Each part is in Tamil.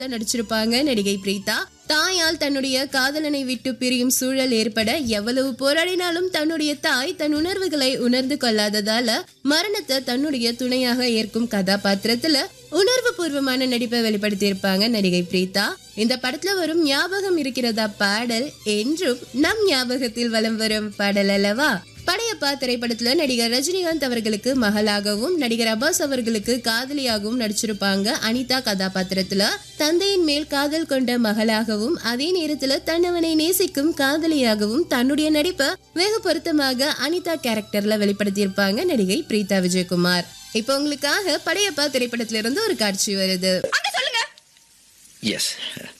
நடிச்சிருப்பாங்க நடிகை பிரீதா தாயால் தன்னுடைய காதலனை விட்டு பிரியும் சூழல் ஏற்பட எவ்வளவு போராடினாலும் தன்னுடைய தாய் தன் உணர்வுகளை உணர்ந்து கொள்ளாததால மரணத்தை தன்னுடைய துணையாக ஏற்கும் கதாபாத்திரத்துல உணர்வு பூர்வமான நடிப்பை வெளிப்படுத்தியிருப்பாங்க நடிகை பிரீதா இந்த படத்துல வரும் ஞாபகம் இருக்கிறதா பாடல் என்றும் நம் ஞாபகத்தில் வலம் வரும் பாடல் அல்லவா படையப்பா திரைப்படத்துல நடிகர் ரஜினிகாந்த் அவர்களுக்கு மகளாகவும் நடிகர் அப்பாஸ் அவர்களுக்கு காதலியாகவும் நடிச்சிருப்பாங்க அனிதா கதாபாத்திரத்துல தந்தையின் மேல் காதல் கொண்ட மகளாகவும் அதே நேரத்துல தன்னவனை நேசிக்கும் காதலியாகவும் தன்னுடைய நடிப்பை வெகு பொருத்தமாக அனிதா கேரக்டர்ல வெளிப்படுத்தியிருப்பாங்க நடிகை பிரீதா விஜயகுமார் இப்போ உங்களுக்காக படையப்பா திரைப்படத்துல இருந்து ஒரு காட்சி வருது எஸ்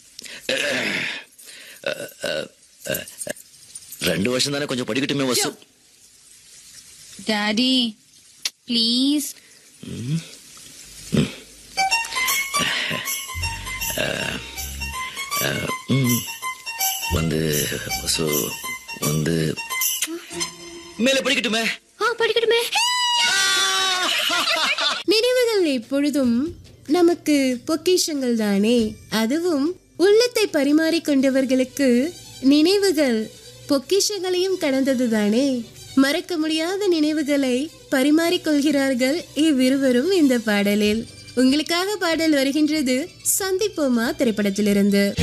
ரெண்டு வருஷம் தானே கொஞ்சம் படிக்கட்டுமே வசு டாடி ப்ளீஸ் வந்து வசு வந்து மேலே படிக்கட்டுமே ஆ படிக்கட்டுமே நினைவுகள் எப்பொழுதும் நமக்கு பொக்கிஷங்கள் தானே அதுவும் உள்ளத்தை பரிமாறிக் கொண்டவர்களுக்கு நினைவுகள் பொக்கிஷங்களையும் கடந்தது தானே மறக்க முடியாத நினைவுகளை பரிமாறிக் கொள்கிறார்கள் இவ்விருவரும் இந்த பாடலில் உங்களுக்காக பாடல் வருகின்றது சந்திப்போமா திரைப்படத்திலிருந்து